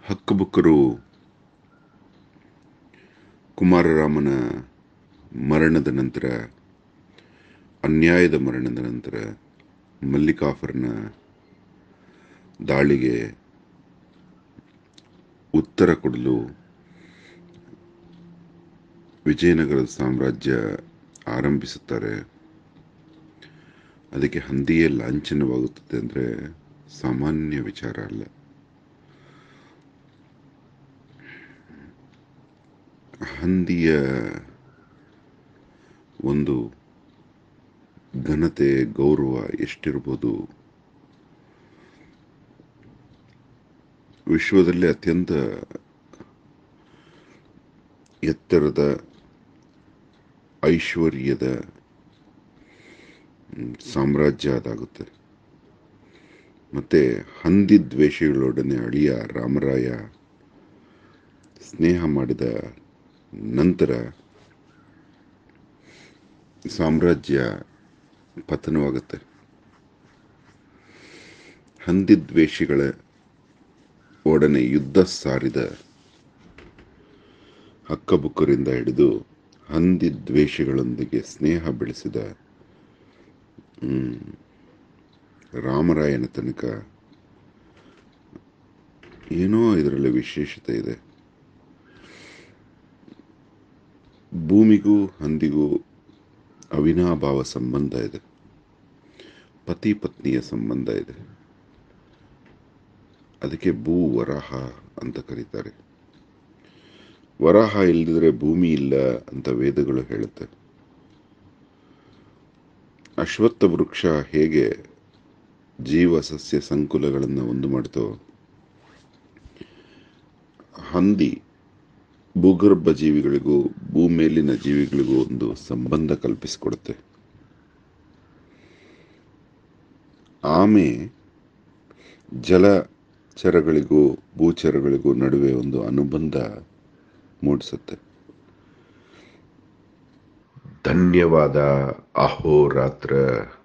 ಹಕ್ಕಬುಕ್ಕರು ಕುಮಾರರಾಮನ ಮರಣದ ನಂತರ ಅನ್ಯಾಯದ ಮರಣದ ನಂತರ ಮಲ್ಲಿಕಾಫರ್ನ ದಾಳಿಗೆ ಉತ್ತರ ಕೊಡಲು ವಿಜಯನಗರದ ಸಾಮ್ರಾಜ್ಯ ಆರಂಭಿಸುತ್ತಾರೆ ಅದಕ್ಕೆ ಹಂದಿಯೇ ಲಾಂಛನವಾಗುತ್ತದೆ ಅಂದರೆ ಸಾಮಾನ್ಯ ವಿಚಾರ ಅಲ್ಲ ಹಂದಿಯ ಒಂದು ಘನತೆ ಗೌರವ ಎಷ್ಟಿರ್ಬೋದು ವಿಶ್ವದಲ್ಲೇ ಅತ್ಯಂತ ಎತ್ತರದ ಐಶ್ವರ್ಯದ ಮ್, ಸಾಮ್ರಾಜ್ಯ ಅದಾಗುತ್ತೆ ಮತ್ತೆ ಹಂದಿ ದ್ವೇಷಗಳೊಡನೆ ಅಳಿಯ ರಾಮರಾಯ ಸ್ನೇಹ ಮಾಡಿದ ನಂತರ ಸಾಮ್ರಾಜ್ಯ ಪತನವಾಗುತ್ತೆ ಹಂದಿ ದ್ವೇಷಿಗಳ ಒಡನೆ ಯುದ್ಧ ಸಾರಿದ ಹಕ್ಕಬುಕ್ಕರಿಂದ ಹಿಡಿದು ಹಂದಿ ದ್ವೇಷಗಳೊಂದಿಗೆ ಸ್ನೇಹ ಬೆಳೆಸಿದ ಮ್, ರಾಮರಾಯನ ತನಕ ಏನೋ ಇದರಲ್ಲಿ ವಿಶೇಷತೆ ಇದೆ ಭೂಮಿಗೂ ಹಂದಿಗೂ ಅವಿನಾಭಾವ ಸಂಬಂಧ ಇದೆ ಪತಿ ಪತ್ನಿಯ ಸಂಬಂಧ ಇದೆ ಅದಕ್ಕೆ ಭೂ ವರಾಹ ಅಂತ ಕರೀತಾರೆ ವರಾಹ ಇಲ್ಲದಿದ್ರೆ ಭೂಮಿ ಇಲ್ಲ ಅಂತ ವೇದಗಳು ಹೇಳುತ್ತೆ ಅಶ್ವತ್ಥ ವೃಕ್ಷ ಹೇಗೆ ಜೀವ ಸಸ್ಯ ಸಂಕುಲಗಳನ್ನು ಒಂದು ಮಾಡ್ತೋ ಹಂದಿ ಭೂಗರ್ಭ ಜೀವಿಗಳಿಗೂ ಭೂಮೇಲಿನ ಜೀವಿಗಳಿಗೂ ಒಂದು ಸಂಬಂಧ ಕಲ್ಪಿಸಿಕೊಡುತ್ತೆ ಆಮೆ ಜಲಚರಗಳಿಗೂ ಭೂಚರಗಳಿಗೂ ನಡುವೆ ಒಂದು ಅನುಬಂಧ ಮೂಡಿಸುತ್ತೆ ಧನ್ಯವಾದ ಅಹೋರಾತ್ರ